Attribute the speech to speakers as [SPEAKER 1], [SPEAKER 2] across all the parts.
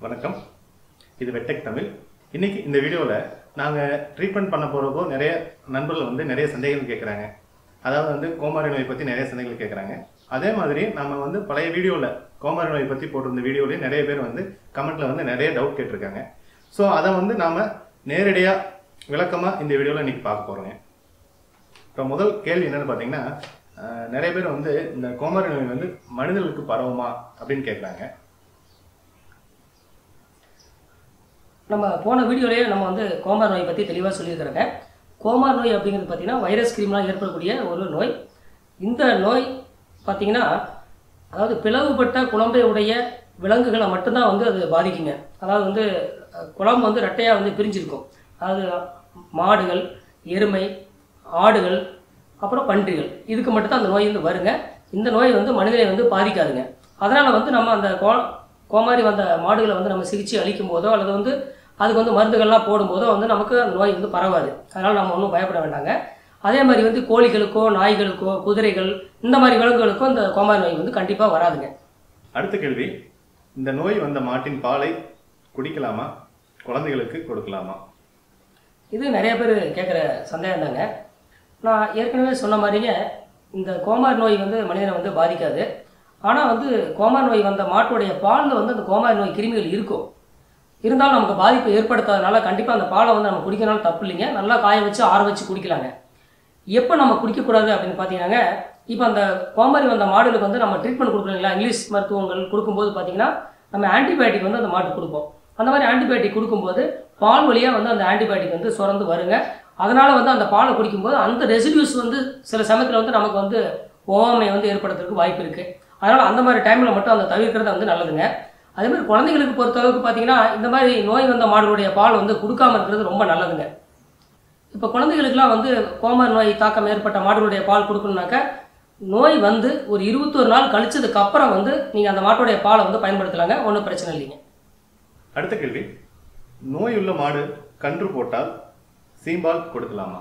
[SPEAKER 1] வணக்கம் இது வெட்டெக் தமிழ் இன்னைக்கு இந்த வீடியோவில் நாங்கள் ட்ரீட்மெண்ட் பண்ண போகிறப்போ நிறைய நண்பர்கள் வந்து நிறைய சந்தேகங்கள் கேட்குறாங்க அதாவது வந்து கோமாரி நோய் பற்றி நிறைய சந்தேகங்கள் கேட்குறாங்க அதே மாதிரி நம்ம வந்து பழைய வீடியோவில் கோமாரி நோய் பற்றி போட்டிருந்த வீடியோலேயே நிறைய பேர் வந்து கமெண்ட்டில் வந்து நிறைய டவுட் கேட்டிருக்காங்க ஸோ அதை வந்து நாம் நேரடியாக விளக்கமாக இந்த வீடியோவில் இன்னைக்கு பார்க்க போகிறோங்க இப்போ முதல் கேள்வி என்னன்னு பார்த்தீங்கன்னா அஹ், நிறைய பேர் வந்து இந்த கோமாரி நோய் வந்து மனிதர்களுக்கு பரவுமா அப்படின்னு கேட்குறாங்க
[SPEAKER 2] நம்ம போன வீடியோலேயே நம்ம வந்து கோமார் நோய் பற்றி தெளிவாக சொல்லியிருக்கிறோங்க கோமார் நோய் அப்படிங்கிறது பார்த்தீங்கன்னா வைரஸ் கிருமினால் ஏற்படக்கூடிய ஒரு நோய் இந்த நோய் பார்த்தீங்கன்னா அதாவது பிளவுபட்ட குழம்பை உடைய விலங்குகளை மட்டும்தான் வந்து அது பாதிக்குங்க அதாவது வந்து அஹ், குழம்பு வந்து ரெட்டையாக வந்து பிரிஞ்சிருக்கும் அதாவது மாடுகள் எருமை ஆடுகள் அப்புறம் பன்றிகள் இதுக்கு மட்டும்தான் அந்த நோய் வந்து வருங்க இந்த நோய் வந்து மனிதனை வந்து பாதிக்காதுங்க அதனால் வந்து நம்ம அந்த கோ கோமாரி வந்த மாடுகளை வந்து நம்ம சிகிச்சை அளிக்கும் போதோ அல்லது வந்து அதுக்கு வந்து மருந்துகள்லாம் போடும்போதோ வந்து நமக்கு அந்த நோய் வந்து பரவாது அதனால் நம்ம ஒன்றும் பயப்பட வேண்டாங்க அதே மாதிரி வந்து கோழிகளுக்கோ நாய்களுக்கோ குதிரைகள் இந்த மாதிரி விலங்குகளுக்கோ இந்த கோமாரி நோய் வந்து கண்டிப்பாக வராதுங்க
[SPEAKER 1] அடுத்த கேள்வி இந்த நோய் வந்த மாட்டின் பாலை குடிக்கலாமா குழந்தைகளுக்கு கொடுக்கலாமா
[SPEAKER 2] இது நிறைய பேர் கேட்குற சந்தேகம் தாங்க நான் ஏற்கனவே சொன்ன மாதிரிங்க இந்த கோமார் நோய் வந்து மனிதனை வந்து பாதிக்காது ஆனால் வந்து கோமார் நோய் வந்த மாட்டுடைய பாலில் வந்து அந்த கோமார் நோய் கிருமிகள் இருக்கும் இருந்தாலும் நமக்கு பாதிப்பு ஏற்படுத்தாதனால கண்டிப்பாக அந்த பாலை வந்து நம்ம குடிக்கிறனால தப்பு இல்லைங்க நல்லா காய வச்சு ஆற வச்சு குடிக்கலாங்க எப்போ நம்ம குடிக்கக்கூடாது அப்படின்னு பார்த்தீங்கன்னாங்க இப்போ அந்த கோமாரி வந்த மாடுகளுக்கு வந்து நம்ம ட்ரீட்மெண்ட் கொடுக்குறீங்களா இங்கிலீஷ் மருத்துவங்கள் கொடுக்கும்போது பார்த்தீங்கன்னா நம்ம ஆன்டிபயோட்டிக் வந்து அந்த மாட்டுக்கு கொடுப்போம் அந்த மாதிரி ஆன்டிபயோட்டிக் கொடுக்கும்போது பால் வழியாக வந்து அந்த ஆன்டிபயோட்டிக் வந்து சுரந்து வருங்க அதனால் வந்து அந்த பாலை குடிக்கும்போது அந்த ரெசிடியூஸ் வந்து சில சமயத்தில் வந்து நமக்கு வந்து ஓவாமை வந்து ஏற்படுறதுக்கு வாய்ப்பு இருக்குது அதனால் அந்த மாதிரி டைமில் மட்டும் அந்த தவிர்க்கிறது வந்து நல்லதுங்க அதே மாதிரி குழந்தைகளுக்கு பொறுத்தளவுக்கு பார்த்தீங்கன்னா இந்த மாதிரி நோய் வந்த மாடுகளுடைய பால் வந்து கொடுக்காம இருக்கிறது ரொம்ப நல்லதுங்க இப்போ குழந்தைகளுக்குலாம் வந்து கோமார் நோய் தாக்கம் ஏற்பட்ட மாடுகளுடைய பால் கொடுக்கணுனாக்க நோய் வந்து ஒரு இருபத்தொரு நாள் கழிச்சதுக்கு அப்புறம் வந்து நீங்கள் அந்த மாட்டுடைய பாலை வந்து பயன்படுத்தலாங்க ஒன்றும் பிரச்சனை இல்லைங்க
[SPEAKER 1] அடுத்த கேள்வி நோய் உள்ள மாடு கன்று போட்டால் சீம்பால் கொடுக்கலாமா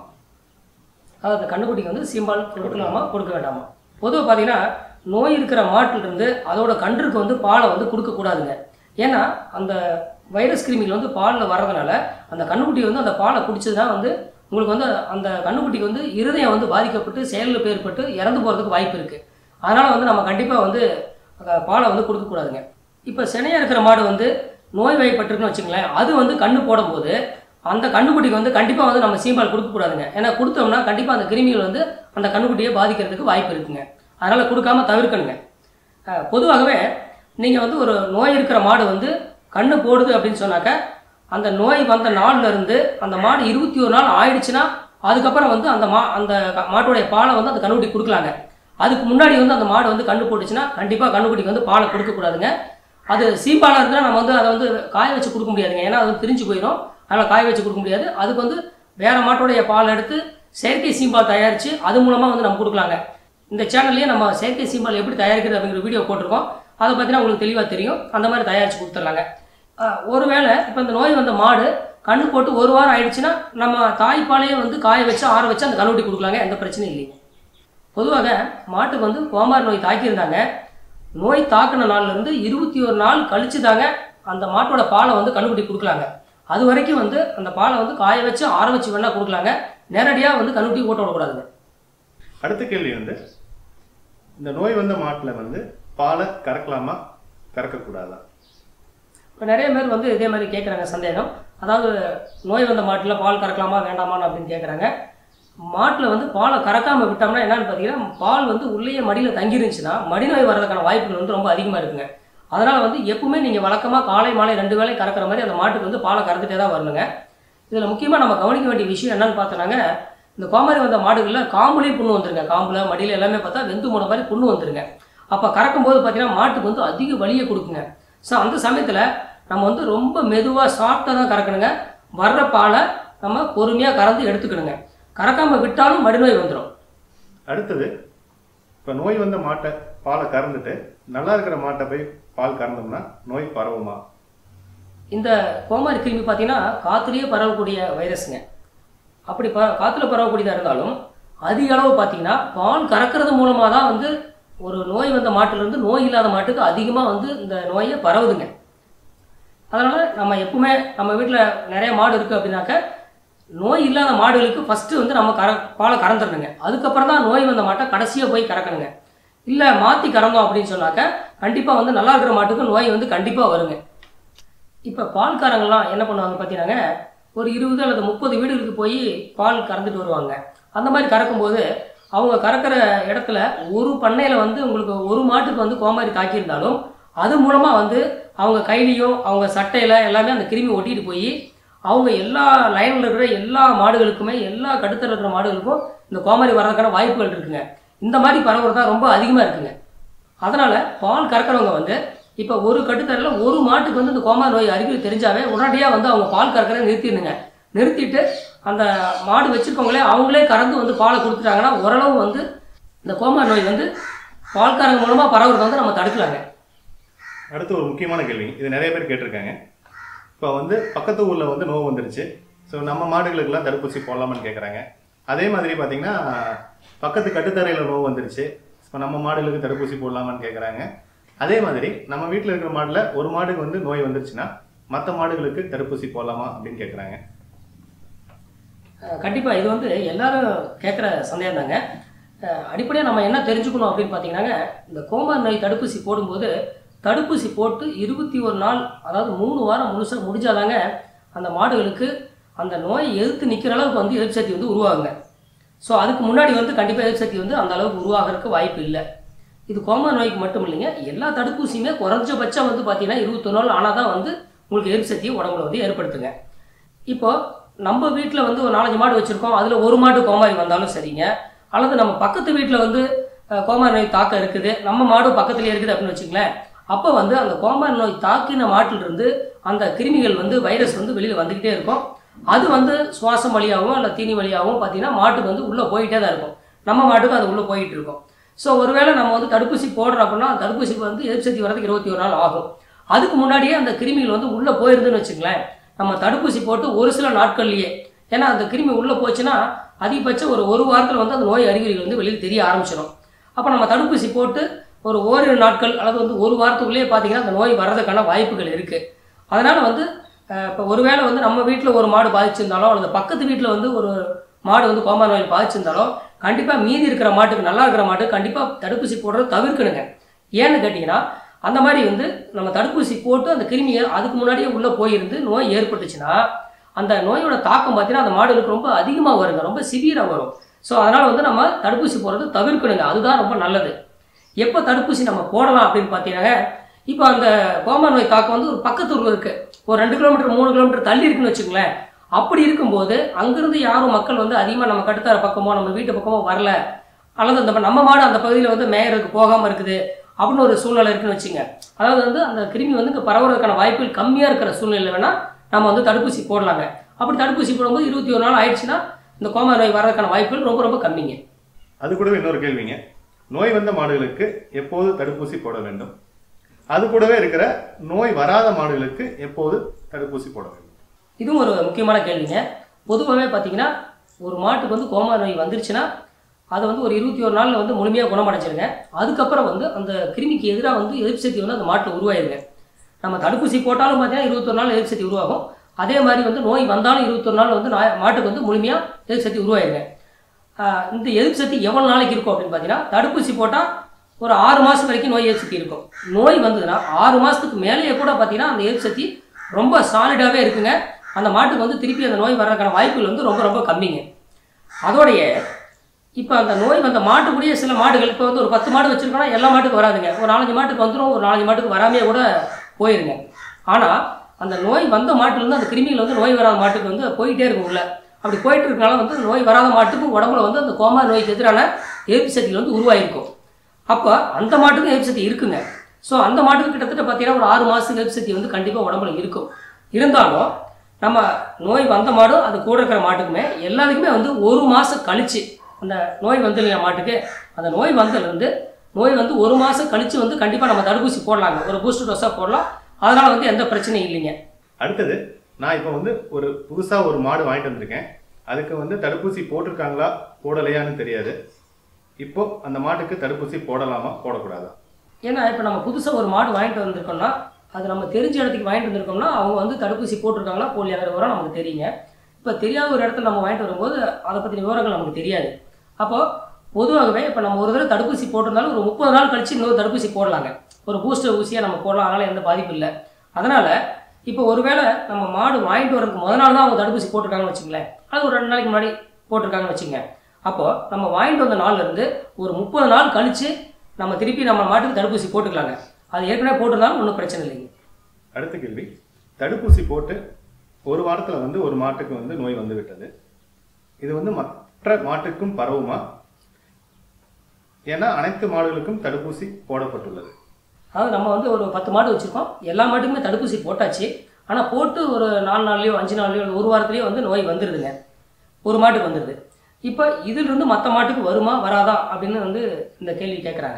[SPEAKER 2] அதாவது அந்த கண்ணுக்குட்டிக்கு வந்து சீம்பால் கொடுக்கலாமா கொடுக்க வேண்டாமா பொதுவாக பார்த்தீங்கன்னா நோய் இருக்கிற மாட்டிலிருந்து அதோட கன்றுக்கு வந்து பாலை வந்து கொடுக்கக்கூடாதுங்க ஏன்னா அந்த வைரஸ் கிருமிகள் வந்து பாலில் வர்றதுனால அந்த கண்ணுக்குட்டி வந்து அந்த பாலை குடிச்சதுன்னா வந்து உங்களுக்கு வந்து அந்த கண்ணுக்குட்டிக்கு வந்து இருதயம் வந்து பாதிக்கப்பட்டு செயலில் ஏற்பட்டு இறந்து போகிறதுக்கு வாய்ப்பு இருக்குது அதனால் வந்து நம்ம கண்டிப்பாக வந்து அஹ், பாலை வந்து கொடுக்கக்கூடாதுங்க இப்போ சினையாக இருக்கிற மாடு வந்து நோய் வாய்ப்பட்டிருக்குன்னு வச்சுங்களேன் அது வந்து கண்ணு போடும்போது அந்த கண்ணுக்குட்டிக்கு வந்து கண்டிப்பாக வந்து நம்ம சீம்பால் கொடுக்கக்கூடாதுங்க ஏன்னா கொடுத்தோம்னா கண்டிப்பாக அந்த கிருமிகள் வந்து அந்த கண்ணுக்குட்டியை பாதிக்கிறதுக்கு வாய்ப்பு இருக்குங்க அதனால் கொடுக்காம தவிர்க்கணுங்க அஹ், பொதுவாகவே நீங்கள் வந்து ஒரு நோய் இருக்கிற மாடு வந்து கண்ணு போடுது அப்படின்னு சொன்னாக்க அந்த நோய் வந்த நாள்ல இருந்து அந்த மாடு இருபத்தி ஒரு நாள் ஆயிடுச்சுன்னா அதுக்கப்புறம் வந்து அந்த மா அந்த க- மாட்டுடைய பாலை வந்து அந்த கண்ணுக்குட்டி கொடுக்கலாங்க அதுக்கு முன்னாடி வந்து அந்த மாடு வந்து கண்ணு போட்டுச்சுன்னா கண்டிப்பாக கண்ணுக்குட்டிக்கு வந்து பாலை கொடுக்கக்கூடாதுங்க அது சீம்பாலாக இருந்தால் நம்ம வந்து அதை வந்து காய வச்சு கொடுக்க முடியாதுங்க ஏன்னா அது வந்து பிரிஞ்சு போயிடும் அதனால் காய வச்சு கொடுக்க முடியாது அதுக்கு வந்து வேற மாட்டோடைய பால் எடுத்து செயற்கை சீம்பால் தயாரித்து அது மூலமாக வந்து நம்ம கொடுக்கலாங்க இந்த சேனல்லையே நம்ம செயற்கை சீம்பால் எப்படி தயாரிக்கிறது அப்படிங்கிற வீடியோ போட்டிருக்கோம் அதை பற்றினா உங்களுக்கு தெளிவாக தெரியும் அந்த மாதிரி தயாரித்து கொடுத்துர்லாங்க ஆஹ் ஒருவேளை இப்போ இந்த நோய் வந்த மாடு கண்ணு போட்டு ஒரு வாரம் ஆயிடுச்சுன்னா நம்ம தாய்ப்பாலையே வந்து காய வச்சு ஆற வச்சு அந்த கண்ணுக்குட்டி கொடுக்கலாங்க எந்த பிரச்சனையும் இல்லைங்க பொதுவாக மாட்டுக்கு வந்து கோமார் நோய் தாக்கியிருந்தாங்க நோய் தாக்கின நாள்ல இருந்து இருபத்தி ஒரு நாள் கழிச்சு தாங்க அந்த மாட்டோட பாலை வந்து கண்ணுக்குட்டி கொடுக்கலாங்க அது வரைக்கும் வந்து அந்த பாலை வந்து காய வச்சு ஆற வச்சு வேணா கொடுக்கலாங்க நேரடியாக வந்து கண்ணுக்குட்டி ஓட்ட விடக்கூடாதுங்க
[SPEAKER 1] அடுத்த கேள்வி வந்து இந்த நோய் வந்த மாட்டில் வந்து பாலை கறக்கலாமா கறக்கக்கூடாதா
[SPEAKER 2] இப்போ நிறைய பேர் வந்து இதே மாதிரி கேட்குறாங்க சந்தேகம் அதாவது நோய் வந்த மாட்டில் பால் கறக்கலாமா வேண்டாமான்னு அப்படின்னு கேட்குறாங்க மாட்டில் வந்து பாலை கறக்காமல் விட்டோம்னா என்னன்னு பார்த்தீங்கன்னா பால் வந்து உள்ளேயே மடியில் தங்கி இருந்துச்சுன்னா மடிநோய் வர்றதுக்கான வாய்ப்புகள் வந்து ரொம்ப அதிகமாக இருக்குங்க அதனால் வந்து எப்பவுமே நீங்கள் வழக்கமாக காலை மாலை ரெண்டு வேளை கறக்கிற மாதிரி அந்த மாட்டுக்கு வந்து பாலை கறந்துட்டே தான் வரணுங்க இதில் முக்கியமாக நம்ம கவனிக்க வேண்டிய விஷயம் என்னன்னு பார்த்தோன்னாங்க இந்த கோமாரி வந்த மாடுகளில் காம்புலேயும் புண்ணு வந்துருங்க காம்புல மடியில் எல்லாமே பார்த்தா வெந்து போன மாதிரி புண்ணு வந்துருங்க அப்போ கறக்கும்போது பார்த்தீங்கன்னா மாட்டுக்கு வந்து அதிக வலியை கொடுக்குங்க ஸோ அந்த சமயத்தில் நம்ம வந்து ரொம்ப மெதுவாக சாஃப்டாக தான் கறக்கணுங்க வர்ற பாலை நம்ம பொறுமையாக கறந்து எடுத்துக்கணுங்க கறக்காமல் விட்டாலும் மடிநோய் வந்துடும்
[SPEAKER 1] அடுத்தது இப்போ நோய் வந்த மாட்டை பாலை கறந்துட்டு நல்லா இருக்கிற மாட்டை போய் பால் கறந்தோம்னா நோய் பரவுமா
[SPEAKER 2] இந்த கோமாரி கிருமி பார்த்தீங்கன்னா காற்றுலேயே பரவக்கூடிய வைரஸுங்க அப்படி ப காற்றுல பரவக்கூடியதாக இருந்தாலும் அதிக அளவு பார்த்தீங்கன்னா பால் கறக்கிறது மூலமாக தான் வந்து ஒரு நோய் வந்த மாட்டிலிருந்து நோய் இல்லாத மாட்டுக்கு அதிகமாக வந்து இந்த நோயை பரவுதுங்க அதனால் நம்ம எப்பவுமே நம்ம வீட்டில் நிறைய மாடு இருக்குது அப்படின்னாக்க நோய் இல்லாத மாடுகளுக்கு ஃபஸ்ட்டு வந்து நம்ம கற பாலை கறந்துடணுங்க அதுக்கப்புறம் தான் நோய் வந்த மாட்டை கடைசியாக போய் கறக்கணுங்க இல்லை மாற்றி கறந்தோம் அப்படின்னு சொன்னாக்க கண்டிப்பாக வந்து நல்லா இருக்கிற மாட்டுக்கு நோய் வந்து கண்டிப்பாக வருங்க இப்போ பால்காரங்கெல்லாம் என்ன பண்ணுவாங்க பார்த்தீங்கன்னா ஒரு இருபது அல்லது முப்பது வீடுகளுக்கு போய் பால் கறந்துட்டு வருவாங்க அந்த மாதிரி கறக்கும்போது அவங்க கறக்கிற இடத்துல ஒரு பண்ணையில் வந்து உங்களுக்கு ஒரு மாட்டுக்கு வந்து கோமாரி தாக்கியிருந்தாலும் அது மூலமாக வந்து அவங்க கையிலையும் அவங்க சட்டையில் எல்லாமே அந்த கிருமி ஒட்டிட்டு போய் அவங்க எல்லா லைனில் இருக்கிற எல்லா மாடுகளுக்குமே எல்லா கடுத்தல் இருக்கிற மாடுகளுக்கும் இந்த கோமாரி வர்றதுக்கான வாய்ப்புகள் இருக்குங்க இந்த மாதிரி பரவுறது தான் ரொம்ப அதிகமாக இருக்குங்க அதனால் பால் கறக்கிறவங்க வந்து இப்போ ஒரு கட்டுத்தரில் ஒரு மாட்டுக்கு வந்து இந்த கோமா நோய் அறிகுறி தெரிஞ்சாவே உடனடியாக வந்து அவங்க பால் கறக்கிறத நிறுத்திடுங்க நிறுத்திட்டு அந்த மாடு வச்சுருக்கவங்களே அவங்களே கறந்து வந்து பாலை கொடுத்துட்டாங்கன்னா ஓரளவு வந்து இந்த கோமா நோய் வந்து பால்காரங்க மூலமாக பரவுறத வந்து நம்ம தடுக்கலாங்க
[SPEAKER 1] அடுத்து ஒரு முக்கியமான கேள்வி இது நிறைய பேர் கேட்டிருக்காங்க இப்போ வந்து பக்கத்து ஊரில் வந்து நோவு வந்துருச்சு ஸோ நம்ம மாடுகளுக்கெல்லாம் தடுப்பூசி போடலாமான்னு கேட்குறாங்க அதே மாதிரி பார்த்தீங்கன்னா பக்கத்து கட்டுத்தரையில் நோவு வந்துருச்சு இப்போ நம்ம மாடுகளுக்கு தடுப்பூசி போடலாமான்னு கேட்குறாங்க அதே மாதிரி நம்ம வீட்டில் இருக்கிற மாடில் ஒரு மாடுக்கு வந்து நோய் வந்துருச்சுன்னா மற்ற மாடுகளுக்கு தடுப்பூசி போடலாமா அப்படின்னு கேட்குறாங்க
[SPEAKER 2] கண்டிப்பாக இது வந்து எல்லாரும் கேட்குற சந்தேகம் தாங்க அடிப்படையாக நம்ம என்ன தெரிஞ்சுக்கணும் அப்படின்னு பார்த்தீங்கன்னாங்க இந்த கோமா நோய் தடுப்பூசி போடும்போது தடுப்பூசி போட்டு இருபத்தி ஒரு நாள் அதாவது மூணு வாரம் முழுசாக முடிஞ்சாதாங்க அந்த மாடுகளுக்கு அந்த நோயை எதிர்த்து நிற்கிற அளவுக்கு வந்து எதிர்ப்பு சக்தி வந்து உருவாகுங்க ஸோ அதுக்கு முன்னாடி வந்து கண்டிப்பாக எதிர்ப்பு சக்தி வந்து அந்த அளவுக்கு உருவாகிறதுக்கு வாய்ப்பு இல்லை இது கோமா நோய்க்கு மட்டும் இல்லைங்க எல்லா தடுப்பூசியுமே குறைஞ்சபட்சம் வந்து பார்த்தீங்கன்னா இருபத்தொரு நாள் ஆனால் தான் வந்து உங்களுக்கு எதிர்ப்பு சக்தியை உடம்புல வந்து ஏற்படுத்துங்க இப்போ நம்ம வீட்டில் வந்து ஒரு நாலஞ்சு மாடு வச்சுருக்கோம் அதில் ஒரு மாடு கோமாரி வந்தாலும் சரிங்க அல்லது நம்ம பக்கத்து வீட்டில் வந்து அஹ், கோமாரி நோய் தாக்கம் இருக்குது நம்ம மாடு பக்கத்துலேயே இருக்குது அப்படின்னு வச்சுங்களேன் அப்போ வந்து அந்த கோமாரி நோய் தாக்கின மாட்டிலிருந்து அந்த கிருமிகள் வந்து வைரஸ் வந்து வெளியில் வந்துக்கிட்டே இருக்கும் அது வந்து சுவாசம் வழியாகவும் இல்லை தீனி வழியாகவும் பார்த்தீங்கன்னா மாட்டுக்கு வந்து உள்ளே போயிட்டே தான் இருக்கும் நம்ம மாட்டுக்கு அது உள்ளே போயிட்டு இருக்கும் ஸோ ஒருவேளை நம்ம வந்து தடுப்பூசி போடுறோம் அப்படின்னா அந்த தடுப்பூசிக்கு வந்து எதிர்ப்பு சக்தி வரதுக்கு இருபத்தி ஒரு நாள் ஆகும் அதுக்கு முன்னாடியே அந்த கிருமிகள் வந்து உள்ளே போயிருதுன்னு வச்சுங்களேன் நம்ம தடுப்பூசி போட்டு ஒரு சில நாட்கள்லயே ஏன்னா அந்த கிருமி உள்ளே போச்சுன்னா அதிகபட்சம் ஒரு ஒரு வாரத்தில் வந்து அந்த நோய் அறிகுறிகள் வந்து வெளியில் தெரிய ஆரம்பிச்சிடும் அப்போ நம்ம தடுப்பூசி போட்டு ஒரு ஓரிரு நாட்கள் அல்லது வந்து ஒரு வாரத்துக்குள்ளேயே பார்த்தீங்கன்னா அந்த நோய் வர்றதுக்கான வாய்ப்புகள் இருக்குது அதனால் வந்து இப்போ ஒருவேளை வந்து நம்ம வீட்டில் ஒரு மாடு பாதிச்சிருந்தாலும் அல்லது பக்கத்து வீட்டில் வந்து ஒரு மாடு வந்து கோமா நோயில் பாதிச்சிருந்தாலும் கண்டிப்பாக மீதி இருக்கிற மாட்டுக்கு நல்லா இருக்கிற மாட்டுக்கு கண்டிப்பாக தடுப்பூசி போடுறத தவிர்க்கணுங்க ஏன்னு கேட்டிங்கன்னா அந்த மாதிரி வந்து நம்ம தடுப்பூசி போட்டு அந்த கிருமியை அதுக்கு முன்னாடியே உள்ளே போயிருந்து நோய் ஏற்பட்டுச்சுன்னா அந்த நோயோட தாக்கம் பார்த்தீங்கன்னா அந்த மாடுகளுக்கு ரொம்ப அதிகமாக வருங்க ரொம்ப சிவியராக வரும் ஸோ அதனால் வந்து நம்ம தடுப்பூசி போடுறது தவிர்க்கணுங்க அதுதான் ரொம்ப நல்லது எப்போ தடுப்பூசி நம்ம போடலாம் அப்படின்னு பார்த்தீங்கன்னா இப்போ அந்த கோமா நோய் தாக்கம் வந்து ஒரு பக்கத்து ஊர் இருக்குது ஒரு ரெண்டு கிலோமீட்டர் மூணு கிலோமீட்டர் தள்ளி இருக்குன்னு வச்சுங்களேன் அப்படி இருக்கும்போது அங்கிருந்து யாரும் மக்கள் வந்து அதிகமாக நம்ம கட்டுத்தார பக்கமோ நம்ம வீட்டு பக்கமோ வரல அல்லது அந்த நம்ம மாடு அந்த பகுதியில் வந்து மேயருக்கு போகாமல் இருக்குது அப்படின்னு ஒரு சூழ்நிலை இருக்குன்னு வச்சுங்க அதாவது வந்து அந்த கிருமி வந்து இங்கே பரவுறதுக்கான வாய்ப்புகள் கம்மியாக இருக்கிற சூழ்நிலை வேணால் நம்ம வந்து தடுப்பூசி போடலாங்க அப்படி தடுப்பூசி போடும்போது இருபத்தி ஒரு நாள் ஆயிடுச்சுன்னா இந்த கோமா நோய் வர்றதுக்கான வாய்ப்புகள் ரொம்ப ரொம்ப கம்மிங்க
[SPEAKER 1] அது கூடவே இன்னொரு கேள்விங்க நோய் வந்த மாடுகளுக்கு எப்போது தடுப்பூசி போட வேண்டும் அது கூடவே இருக்கிற நோய் வராத மாடுகளுக்கு எப்போது தடுப்பூசி போட வேண்டும்
[SPEAKER 2] இதுவும் ஒரு முக்கியமான கேள்விங்க பொதுவாகவே பார்த்தீங்கன்னா ஒரு மாட்டுக்கு வந்து கோமா நோய் வந்துருச்சுன்னா அதை வந்து ஒரு இருபத்தி ஒரு நாளில் வந்து முழுமையாக குணமடைஞ்சிருங்க அதுக்கப்புறம் வந்து அந்த கிருமிக்கு எதிராக வந்து எதிர்ப்பு சக்தி வந்து அந்த மாட்டில் உருவாயிருங்க நம்ம தடுப்பூசி போட்டாலும் பார்த்தீங்கன்னா இருபத்தொரு நாள் எதிர்ப்பு சக்தி உருவாகும் அதே மாதிரி வந்து நோய் வந்தாலும் இருபத்தொரு நாள் வந்து நாய்- மாட்டுக்கு வந்து முழுமையாக எதிர்ப்பு சக்தி உருவாயிருங்க ஆஹ் இந்த எதிர்ப்பு சக்தி எவ்வளோ நாளைக்கு இருக்கும் அப்படின்னு பார்த்தீங்கன்னா தடுப்பூசி போட்டால் ஒரு ஆறு மாதம் வரைக்கும் நோய் எதிர்ப்பு சக்தி இருக்கும் நோய் வந்ததுன்னா ஆறு மாதத்துக்கு மேலேயே கூட பார்த்தீங்கன்னா அந்த எதிர்ப்பு சக்தி ரொம்ப சாலிடாகவே இருக்குங்க அந்த மாட்டுக்கு வந்து திருப்பி அந்த நோய் வர்றதுக்கான வாய்ப்புகள் வந்து ரொம்ப ரொம்ப கம்மிங்க அதோடைய இப்போ அந்த நோய் வந்த மாட்டுக்குடியே சில மாடுகள் இப்போ வந்து ஒரு பத்து மாடு வச்சிருக்கோம்னா எல்லா மாட்டுக்கும் வராதுங்க ஒரு நாலஞ்சு மாட்டுக்கு வந்துடும் ஒரு நாலஞ்சு மாட்டுக்கு வராமையே கூட போயிருங்க ஆனால் அந்த நோய் வந்த மாட்டுலேருந்து அந்த கிருமிகள் வந்து நோய் வராத மாட்டுக்கு வந்து போயிட்டே இருக்கும் உள்ள அப்படி போயிட்டு இருக்கனால வந்து நோய் வராத மாட்டுக்கும் உடம்புல வந்து அந்த கோமா நோய்க்கு எதிரான எதிர்ப்பு சக்திகள் வந்து உருவாயிருக்கும் அப்போ அந்த மாட்டுக்கும் எதிர்ப்பு சக்தி இருக்குங்க ஸோ அந்த மாட்டுக்கு கிட்டத்தட்ட பார்த்தீங்கன்னா ஒரு ஆறு மாதத்துக்கு எதிர்ப்பு சக்தி வந்து கண்டிப்பாக உடம்புல இருக்கும் இருந்தாலும் நம்ம நோய் வந்த மாடும் அது கூட இருக்கிற மாட்டுக்குமே எல்லாத்துக்குமே வந்து ஒரு மாதம் கழிச்சு அந்த நோய் வந்து இல்லையா மாட்டுக்கு அந்த நோய் வந்ததுலேருந்து நோய் வந்து ஒரு மாதம் கழிச்சு வந்து கண்டிப்பாக நம்ம தடுப்பூசி போடலாங்க ஒரு பூஸ்டர் டோஸாக போடலாம் அதனால் வந்து எந்த பிரச்சனையும் இல்லைங்க
[SPEAKER 1] அடுத்தது நான் இப்போ வந்து ஒரு புதுசாக ஒரு மாடு வாங்கிட்டு வந்திருக்கேன் அதுக்கு வந்து தடுப்பூசி போட்டிருக்காங்களா போடலையான்னு தெரியாது இப்போ அந்த மாட்டுக்கு தடுப்பூசி போடலாமா போடக்கூடாதா
[SPEAKER 2] ஏன்னா இப்போ நம்ம புதுசாக ஒரு மாடு வாங்கிட்டு வந்திருக்கோம்னா அது நம்ம தெரிஞ்ச இடத்துக்கு வாங்கிட்டு வந்திருக்கோம்னா அவங்க வந்து தடுப்பூசி போட்டிருக்காங்களா போலியாங்கிற விவரம் நமக்கு தெரியுங்க இப்போ தெரியாத ஒரு இடத்துல நம்ம வாங்கிட்டு வரும்போது அதை பற்றின விவரங்கள் நமக்கு தெரியாது அப்போது பொதுவாகவே இப்போ நம்ம ஒரு தடவை தடுப்பூசி போட்டிருந்தாலும் ஒரு முப்பது நாள் கழிச்சு இன்னொரு தடுப்பூசி போடலாங்க ஒரு பூஸ்டர் ஊசியாக நம்ம போடலாம் அதனால் எந்த பாதிப்பும் இல்லை அதனால் இப்போ ஒருவேளை நம்ம மாடு வாங்கிட்டு வரதுக்கு முத நாள் தான் அவங்க தடுப்பூசி போட்டிருக்காங்கன்னு வச்சுங்களேன் அது ஒரு ரெண்டு நாளைக்கு முன்னாடி போட்டிருக்காங்கன்னு வச்சுங்க அப்போது நம்ம வாங்கிட்டு வந்த நாள்ல இருந்து ஒரு முப்பது நாள் கழிச்சு நம்ம திருப்பி நம்ம மாட்டுக்கு தடுப்பூசி போட்டுக்கலாங்க அது ஏற்கனவே போட்டிருந்தாலும் ஒன்றும் பிரச்சனை இல்லைங்க
[SPEAKER 1] அடுத்த கேள்வி தடுப்பூசி போட்டு ஒரு வாரத்துல வந்து ஒரு மாட்டுக்கு வந்து நோய் வந்து விட்டது இது வந்து மற்ற மாட்டுக்கும் பரவுமா ஏன்னா அனைத்து மாடுகளுக்கும் தடுப்பூசி போடப்பட்டுள்ளது
[SPEAKER 2] அதாவது நம்ம வந்து ஒரு பத்து மாடு வச்சுருக்கோம் எல்லா மாட்டுக்குமே தடுப்பூசி போட்டாச்சு ஆனால் போட்டு ஒரு நாலு நாள்லையோ அஞ்சு நாள்லையோ இல்லை ஒரு வாரத்துலேயோ வந்து நோய் வந்துடுதுங்க ஒரு மாட்டுக்கு வந்துடுது இப்போ இதிலிருந்து மற்ற மாட்டுக்கு வருமா வராதா அப்படின்னு வந்து இந்த கேள்வி கேட்குறாங்க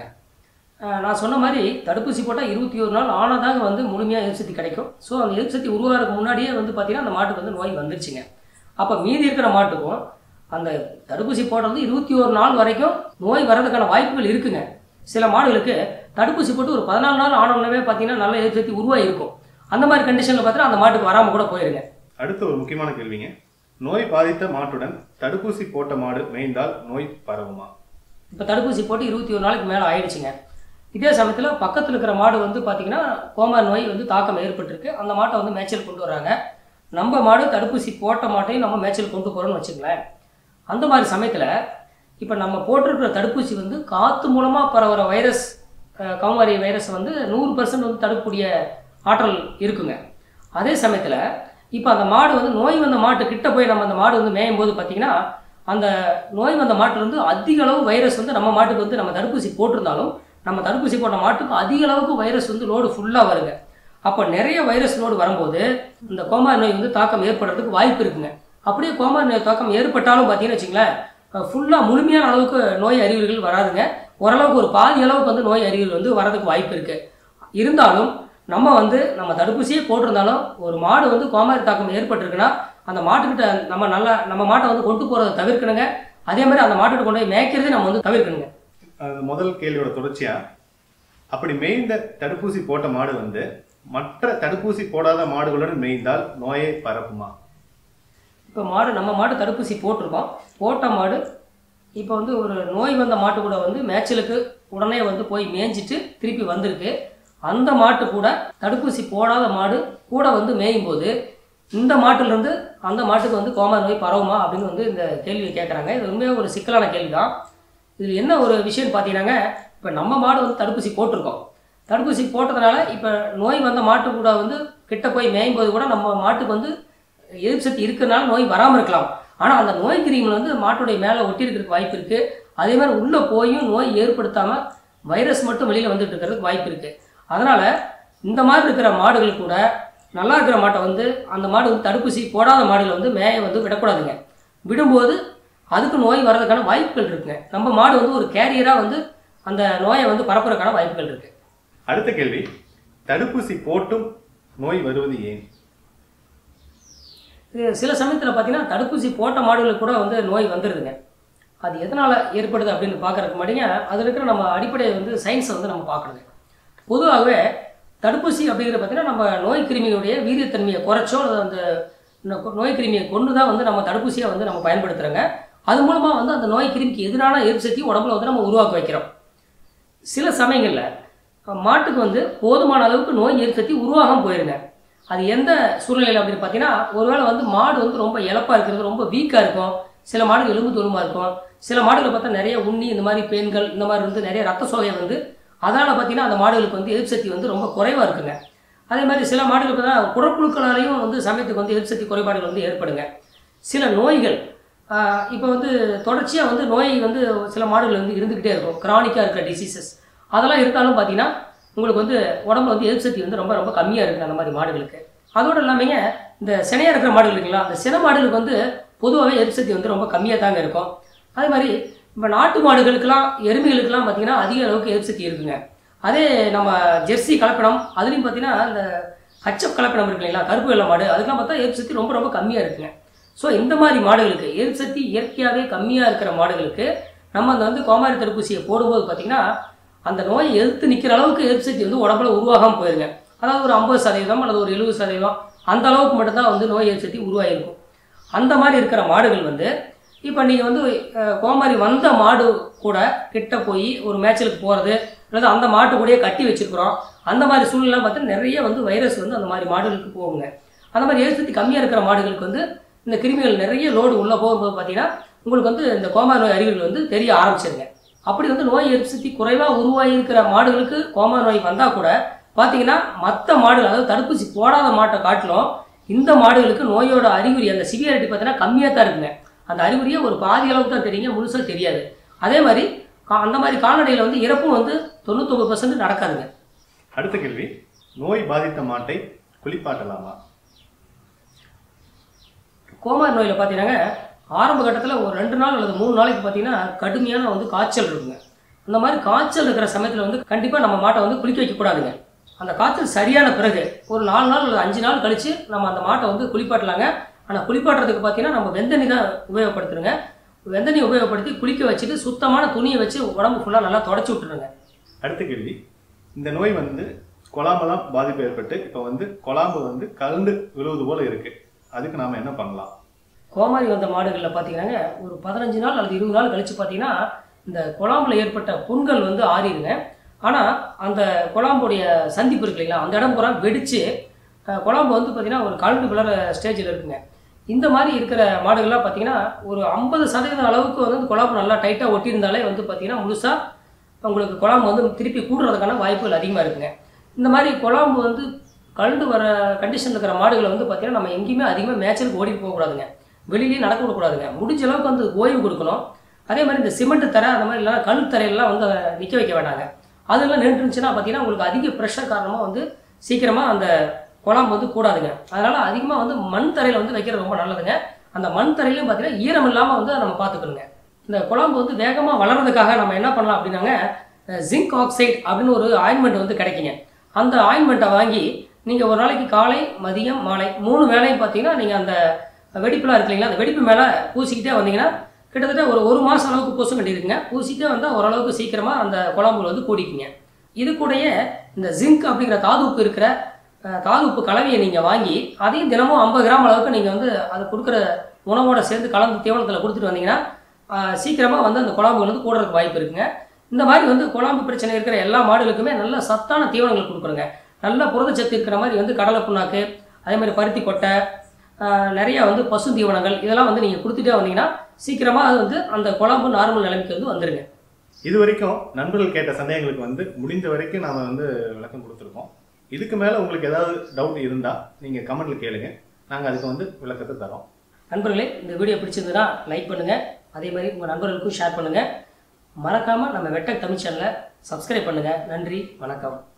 [SPEAKER 2] நான் சொன்ன மாதிரி தடுப்பூசி போட்டால் இருபத்தி ஒரு நாள் ஆனதாங்க வந்து முழுமையாக எதிர்ப்பு சக்தி கிடைக்கும் ஸோ அந்த எதிர்ப்பு சக்தி உருவாகிறதுக்கு முன்னாடியே வந்து பார்த்தீங்கன்னா அந்த மாட்டுக்கு வந்து நோய் வந்துருச்சுங்க அப்போ மீதி இருக்கிற மாட்டுக்கும் அந்த தடுப்பூசி போடுறது இருபத்தி ஒரு நாள் வரைக்கும் நோய் வர்றதுக்கான வாய்ப்புகள் இருக்குங்க சில மாடுகளுக்கு தடுப்பூசி போட்டு ஒரு பதினாலு நாள் ஆனவுடனே பார்த்தீங்கன்னா நல்ல எதிர்ப்பு சக்தி உருவாகி இருக்கும் அந்த மாதிரி கண்டிஷனில் பார்த்தீங்கன்னா அந்த மாட்டுக்கு வராமல் கூட போயிருங்க
[SPEAKER 1] அடுத்த ஒரு முக்கியமான கேள்விங்க நோய் பாதித்த மாட்டுடன் தடுப்பூசி போட்ட மாடு மேய்ந்தால் நோய் பரவுமா
[SPEAKER 2] இப்போ தடுப்பூசி போட்டு இருபத்தி ஒரு நாளைக்கு மேலே ஆயிடுச்சுங்க இதே சமயத்தில் பக்கத்தில் இருக்கிற மாடு வந்து பார்த்தீங்கன்னா கோமார் நோய் வந்து தாக்கம் ஏற்பட்டிருக்கு அந்த மாட்டை வந்து மேய்ச்சல் கொண்டு வராங்க நம்ம மாடு தடுப்பூசி போட்ட மாட்டையும் நம்ம மேய்ச்சல் கொண்டு போகிறோம்னு வச்சுங்களேன் அந்த மாதிரி சமயத்தில் இப்போ நம்ம போட்டிருக்கிற தடுப்பூசி வந்து காற்று மூலமாக பரவுற வைரஸ் அஹ், கௌமாரி வைரஸ் வந்து நூறு பர்சன்ட் வந்து தடுக்கக்கூடிய ஆற்றல் இருக்குங்க அதே சமயத்தில் இப்போ அந்த மாடு வந்து நோய் வந்த மாட்டு கிட்ட போய் நம்ம அந்த மாடு வந்து மேயும் போது பார்த்தீங்கன்னா அந்த நோய் வந்த மாட்டுலேருந்து அதிக அளவு வைரஸ் வந்து நம்ம மாட்டுக்கு வந்து நம்ம தடுப்பூசி போட்டிருந்தாலும் நம்ம தடுப்பூசி போட்ட மாட்டுக்கு அதிக அளவுக்கு வைரஸ் வந்து லோடு ஃபுல்லாக வருங்க அப்போ நிறைய வைரஸ் லோடு வரும்போது இந்த கோமாரி நோய் வந்து தாக்கம் ஏற்படுறதுக்கு வாய்ப்பு இருக்குங்க அப்படியே கோமாரி நோய் தாக்கம் ஏற்பட்டாலும் பார்த்தீங்கன்னு வச்சுங்களேன் ஃபுல்லாக முழுமையான அளவுக்கு நோய் அறிகுறிகள் வராதுங்க ஓரளவுக்கு ஒரு பாதி அளவுக்கு வந்து நோய் அறிகுறிகள் வந்து வரதுக்கு வாய்ப்பு இருக்குது இருந்தாலும் நம்ம வந்து நம்ம தடுப்பூசியே போட்டிருந்தாலும் ஒரு மாடு வந்து கோமாரி தாக்கம் ஏற்பட்டிருக்குன்னா அந்த மாட்டுக்கிட்ட நம்ம நல்லா நம்ம மாட்டை வந்து கொண்டு போகிறத தவிர்க்கணுங்க அதே மாதிரி அந்த மாட்டுக்கிட்ட கொண்டு போய் மேய்க்கிறதே நம்ம வந்து தவிர்க்கணுங்க
[SPEAKER 1] அது முதல் கேள்வியோட தொடர்ச்சியா அப்படி மேய்ந்த தடுப்பூசி போட்ட மாடு வந்து மற்ற தடுப்பூசி போடாத மாடுகளுடன் மேய்ந்தால் நோயை பரப்புமா
[SPEAKER 2] இப்போ மாடு நம்ம மாடு தடுப்பூசி போட்டிருக்கோம் போட்ட மாடு இப்போ வந்து ஒரு நோய் வந்த மாட்டு கூட வந்து மேய்ச்சலுக்கு உடனே வந்து போய் மேய்ஞ்சிட்டு திருப்பி வந்திருக்கு அந்த மாட்டு கூட தடுப்பூசி போடாத மாடு கூட வந்து மேயும் போது இந்த மாட்டுலேருந்து அந்த மாட்டுக்கு வந்து கோமாரி நோய் பரவுமா அப்படின்னு வந்து இந்த கேள்வியை கேட்குறாங்க இது உண்மையாக ஒரு சிக்கலான கேள்வி தான் இதில் என்ன ஒரு விஷயம்னு பார்த்தீங்கன்னாங்க இப்போ நம்ம மாடு வந்து தடுப்பூசி போட்டிருக்கோம் தடுப்பூசி போட்டதுனால இப்போ நோய் வந்த மாட்டு கூட வந்து கிட்ட போய் மேயும் போது கூட நம்ம மாட்டுக்கு வந்து எதிர்ப்பு சக்தி இருக்கிறனால நோய் வராமல் இருக்கலாம் ஆனால் அந்த நோய் கிருமிகள் வந்து மாட்டுடைய மேலே ஒட்டி இருக்கிறதுக்கு வாய்ப்பு இருக்குது அதே மாதிரி உள்ளே போயும் நோய் ஏற்படுத்தாமல் வைரஸ் மட்டும் வெளியில் வந்துட்டு இருக்கிறதுக்கு வாய்ப்பு இருக்குது அதனால் இந்த மாதிரி இருக்கிற மாடுகள் கூட நல்லா இருக்கிற மாட்டை வந்து அந்த மாடு வந்து தடுப்பூசி போடாத மாடுகளை வந்து மேய வந்து விடக்கூடாதுங்க விடும்போது அதுக்கு நோய் வர்றதுக்கான வாய்ப்புகள் இருக்குங்க நம்ம மாடு வந்து ஒரு கேரியராக வந்து அந்த நோயை வந்து பரப்புறதுக்கான வாய்ப்புகள் இருக்குது
[SPEAKER 1] அடுத்த கேள்வி தடுப்பூசி போட்டும் நோய் வருவது ஏன்
[SPEAKER 2] இது சில சமயத்தில் பார்த்தீங்கன்னா தடுப்பூசி போட்ட மாடுகளுக்கு கூட வந்து நோய் வந்துடுதுங்க அது எதனால் ஏற்படுது அப்படின்னு பார்க்கறதுக்கு மாட்டீங்க அதில் இருக்கிற நம்ம அடிப்படை வந்து சயின்ஸை வந்து நம்ம பார்க்கணுங்க பொதுவாகவே தடுப்பூசி அப்படிங்கிறது பார்த்தீங்கன்னா நம்ம நோய் கிருமியுடைய வீரியத்தன்மையை குறைச்சோ அல்லது அந்த நோ- நோய் கிருமியை கொண்டு தான் வந்து நம்ம தடுப்பூசியை வந்து நம்ம பயன்படுத்துகிறோங்க அது மூலமாக வந்து அந்த நோய் கிருமிக்கு எதிரான எதிர்ப்பு சக்தி உடம்புல வந்து நம்ம உருவாக்க வைக்கிறோம் சில சமயங்களில் மாட்டுக்கு வந்து போதுமான அளவுக்கு நோய் எதிர்ப்பு சக்தி உருவாகாம போயிருங்க அது எந்த சூழ்நிலையில் அப்படின்னு பார்த்தீங்கன்னா ஒருவேளை வந்து மாடு வந்து ரொம்ப இழப்பாக இருக்கிறது ரொம்ப வீக்காக இருக்கும் சில மாடுகள் எலும்பு தோலுமா இருக்கும் சில மாடுகளை பார்த்தா நிறைய உண்ணி இந்த மாதிரி பெண்கள் இந்த மாதிரி வந்து நிறைய ரத்த சோகை வந்து அதனால் பார்த்தீங்கன்னா அந்த மாடுகளுக்கு வந்து எதிர்ப்பு சக்தி வந்து ரொம்ப குறைவாக இருக்குங்க அதே மாதிரி சில மாடுகளுக்கு தான் குடப்புழுக்களாலையும் வந்து சமயத்துக்கு வந்து எதிர்ப்பு சக்தி குறைபாடுகள் வந்து ஏற்படுங்க சில நோய்கள் இப்போ வந்து தொடர்ச்சியாக வந்து நோய் வந்து சில மாடுகள் வந்து இருந்துக்கிட்டே இருக்கும் கிரானிக்காக இருக்கிற டிசீசஸ் அதெல்லாம் இருந்தாலும் பார்த்தீங்கன்னா உங்களுக்கு வந்து உடம்புல வந்து எதிர்ப்பு சக்தி வந்து ரொம்ப ரொம்ப கம்மியாக இருக்குது அந்த மாதிரி மாடுகளுக்கு அதோடு இல்லாமங்க இந்த சினையாக இருக்கிற மாடுகள் இருக்குங்களா அந்த சினை மாடுகளுக்கு வந்து பொதுவாகவே எதிர்ப்பு சக்தி வந்து ரொம்ப கம்மியாக தாங்க இருக்கும் அதே மாதிரி இப்போ நாட்டு மாடுகளுக்கெல்லாம் எருமைகளுக்கெல்லாம் பார்த்தீங்கன்னா அதிக அளவுக்கு எதிர்ப்பு சக்தி இருக்குங்க அதே நம்ம ஜெர்சி கலப்படம் அதுலேயும் பார்த்தீங்கன்னா இந்த ஹச்எப் கலப்படம் இருக்கு இல்லைங்களா கருப்பு வெள்ளை மாடு அதுக்கெல்லாம் பார்த்தா எதிர்ப்பு சக்தி ரொம்ப ரொம்ப கம்மியாக இருக்குங்க ஸோ இந்த மாதிரி மாடுகளுக்கு எதிர்ப்பு சக்தி இயற்கையாகவே கம்மியாக இருக்கிற மாடுகளுக்கு நம்ம அந்த வந்து கோமாரி தடுப்பூசியை போடும்போது பார்த்தீங்கன்னா அந்த நோயை எதிர்த்து நிற்கிற அளவுக்கு எதிர்ப்பு சக்தி வந்து உடம்புல உருவாகாமல் போயிருங்க அதாவது ஒரு ஐம்பது சதவீதம் அல்லது ஒரு எழுபது சதவீதம் அந்த அளவுக்கு மட்டும்தான் வந்து நோய் எதிர்ப்பு சக்தி உருவாகிருக்கும் அந்த மாதிரி இருக்கிற மாடுகள் வந்து இப்போ நீங்கள் வந்து அஹ், கோமாரி வந்த மாடு கூட கிட்ட போய் ஒரு மேய்ச்சலுக்கு போகிறது அல்லது அந்த மாட்டு கூடயே கட்டி வச்சிருக்கிறோம் அந்த மாதிரி சூழ்நிலை பார்த்தா நிறைய வந்து வைரஸ் வந்து அந்த மாதிரி மாடுகளுக்கு போகுங்க அந்த மாதிரி எதிர்ப்பு சக்தி கம்மியாக இருக்கிற மாடுகளுக்கு வந்து இந்த கிருமிகள் நிறைய லோடு உள்ளே போகும்போது பார்த்தீங்கன்னா உங்களுக்கு வந்து இந்த கோமாரி நோய் அறிகுறிகள் வந்து தெரிய ஆரம்பிச்சிருங்க அப்படி வந்து நோய் எதிர்ப்பு சக்தி குறைவாக உருவாகி இருக்கிற மாடுகளுக்கு கோமா நோய் வந்தால் கூட பார்த்தீங்கன்னா மற்ற மாடுகள் அதாவது தடுப்பூசி போடாத மாட்டை காட்டிலும் இந்த மாடுகளுக்கு நோயோட அறிகுறி அந்த சிவியாரிட்டி பார்த்தீங்கன்னா கம்மியாக தான் இருக்குங்க அந்த அறிகுறியே ஒரு பாதி அளவுக்கு தான் தெரியுங்க முழுசாக தெரியாது அதே மாதிரி கா- அந்த மாதிரி கால்நடையில் வந்து இறப்பும் வந்து தொண்ணூத்தொம்பது பர்சன்ட் நடக்காதுங்க
[SPEAKER 1] அடுத்த கேள்வி நோய் பாதித்த மாட்டை குளிப்பாட்டலாமா
[SPEAKER 2] கோமாரி நோயில் பார்த்தீங்கன்னா ஆரம்ப கட்டத்தில் ஒரு ரெண்டு நாள் அல்லது மூணு நாளைக்கு பார்த்தீங்கன்னா கடுமையான வந்து காய்ச்சல் இருக்குங்க அந்த மாதிரி காய்ச்சல் இருக்கிற சமயத்தில் வந்து கண்டிப்பாக நம்ம மாட்டை வந்து குளிக்க வைக்கக்கூடாதுங்க அந்த காய்ச்சல் சரியான பிறகு ஒரு நாலு நாள் அல்லது அஞ்சு நாள் கழித்து நம்ம அந்த மாட்டை வந்து குளிப்பாட்டலாங்க ஆனால் குளிப்பாட்டுறதுக்கு பார்த்தீங்கன்னா நம்ம வெந்தண்ணி தான் உபயோகப்படுத்துருங்க வெந்தண்ணி உபயோகப்படுத்தி குளிக்க வச்சுட்டு சுத்தமான துணியை வச்சு உடம்பு ஃபுல்லாக நல்லா தொடச்சி விட்டுருங்க
[SPEAKER 1] அடுத்த கேள்வி இந்த நோய் வந்து கொலாம்பெல்லாம் பாதிப்பு ஏற்பட்டு இப்போ வந்து கொலாம்பு வந்து கலந்து விழுவது போல இருக்கு அதுக்கு நாம என்ன பண்ணலாம்
[SPEAKER 2] கோமாரி வந்த மாடுகளில் பார்த்தீங்கன்னா ஒரு பதினஞ்சு நாள் அல்லது இருபது நாள் கழித்து பார்த்தீங்கன்னா இந்த குழாம்புல ஏற்பட்ட புண்கள் வந்து ஆறிடுங்க ஆனால் அந்த குழாம்புடைய சந்திப்பு இருக்கு இல்லைங்களா அந்த இடம் பூரா வெடித்து அஹ், குழாம்பு வந்து பார்த்தீங்கன்னா ஒரு கலண்டு விளற ஸ்டேஜில் இருக்குங்க இந்த மாதிரி இருக்கிற மாடுகள்லாம் பார்த்தீங்கன்னா ஒரு ஐம்பது சதவீதம் அளவுக்கு வந்து அந்த குழாம்பு நல்லா டைட்டாக ஒட்டியிருந்தாலே வந்து பார்த்தீங்கன்னா முழுசாக உங்களுக்கு குழாம்பு வந்து திருப்பி கூடுறதுக்கான வாய்ப்புகள் அதிகமாக இருக்குங்க இந்த மாதிரி குழாம்பு வந்து கலந்து வர கண்டிஷன் இருக்கிற மாடுகளை வந்து பார்த்தீங்கன்னா நம்ம எங்கேயுமே அதிகமாக மேய்ச்சலுக்கு ஓடிட்டு போகக்கூடாதுங்க வெளியிலேயே நடக்க விடக்கூடாதுங்க முடிஞ்ச அளவுக்கு வந்து ஓய்வு கொடுக்கணும் அதே மாதிரி இந்த சிமெண்ட் தரை அந்த மாதிரி இல்லைனா கல் தரையெல்லாம் வந்து நிற்க வைக்க வேண்டாங்க அதெல்லாம் நின்றுச்சுன்னா பார்த்தீங்கன்னா உங்களுக்கு அதிக ப்ரெஷர் காரணமாக வந்து சீக்கிரமாக அந்த குழம்பு வந்து கூடாதுங்க அதனால் அதிகமாக வந்து மண் தரையில் வந்து வைக்கிறது ரொம்ப நல்லதுங்க அந்த மண் தரையிலையும் பார்த்தீங்கன்னா ஈரம் இல்லாமல் வந்து அதை நம்ம பார்த்துக்கணுங்க இந்த குழம்பு வந்து வேகமாக வளர்றதுக்காக நம்ம என்ன பண்ணலாம் அப்படின்னாங்க ஜிங்க் ஆக்சைடு அப்படின்னு ஒரு ஆயின்மெண்ட் வந்து கிடைக்குங்க அந்த ஆயின்மெண்ட்டை வாங்கி நீங்கள் ஒரு நாளைக்கு காலை மதியம் மாலை மூணு வேளையும் பார்த்தீங்கன்னா நீங்கள் அந்த வெடிப்புலாம் இருக்கு இல்லைங்களா அந்த வெடிப்பு மேலே பூசிக்கிட்டே வந்தீங்கன்னா கிட்டத்தட்ட ஒரு ஒரு மாதம் அளவுக்கு பூச வேண்டியிருக்குங்க பூசிட்டே வந்தால் ஓரளவுக்கு சீக்கிரமாக அந்த குழம்புல வந்து கூடிக்குங்க இது கூடயே இந்த ஜிங்க் அப்படிங்கிற தாது உப்பு இருக்கிற அஹ், தாது உப்பு கலவையை நீங்கள் வாங்கி அதையும் தினமும் ஐம்பது கிராம் அளவுக்கு நீங்கள் வந்து அது கொடுக்குற உணவோட சேர்ந்து கலந்து தீவனத்தில் கொடுத்துட்டு வந்தீங்கன்னா சீக்கிரமாக வந்து அந்த குழம்புகள் வந்து கூடுறதுக்கு வாய்ப்பு இருக்குங்க இந்த மாதிரி வந்து குழம்பு பிரச்சனை இருக்கிற எல்லா மாடுகளுக்குமே நல்ல சத்தான தீவனங்கள் கொடுக்குறோங்க நல்ல புரதச்சத்து இருக்கிற மாதிரி வந்து கடலை புண்ணாக்கு அதே மாதிரி பருத்தி கொட்டை ஆஹ், நிறைய வந்து பசு தீவனங்கள் இதெல்லாம் வந்து நீங்கள் கொடுத்துட்டே வந்தீங்கன்னா சீக்கிரமாக அது வந்து அந்த குழம்பு நார்மல் நிலைமைக்கு வந்து வந்துருங்க
[SPEAKER 1] இது வரைக்கும் நண்பர்கள் கேட்ட சந்தேகங்களுக்கு வந்து முடிந்த வரைக்கும் நாம வந்து விளக்கம் கொடுத்துருக்கோம் இதுக்கு மேல உங்களுக்கு ஏதாவது டவுட் இருந்தா நீங்க கமெண்ட்ல கேளுங்க நாங்க அதுக்கு வந்து விளக்கத்தை தரோம்
[SPEAKER 2] நண்பர்களே இந்த வீடியோ பிடிச்சிருந்ததுன்னா லைக் பண்ணுங்கள் அதே மாதிரி உங்கள் நண்பர்களுக்கும் ஷேர் பண்ணுங்கள் மறக்காமல் நம்ம வெட்டக் தமிழ் சேனலை சப்ஸ்கிரைப் பண்ணுங்கள் நன்றி வணக்கம்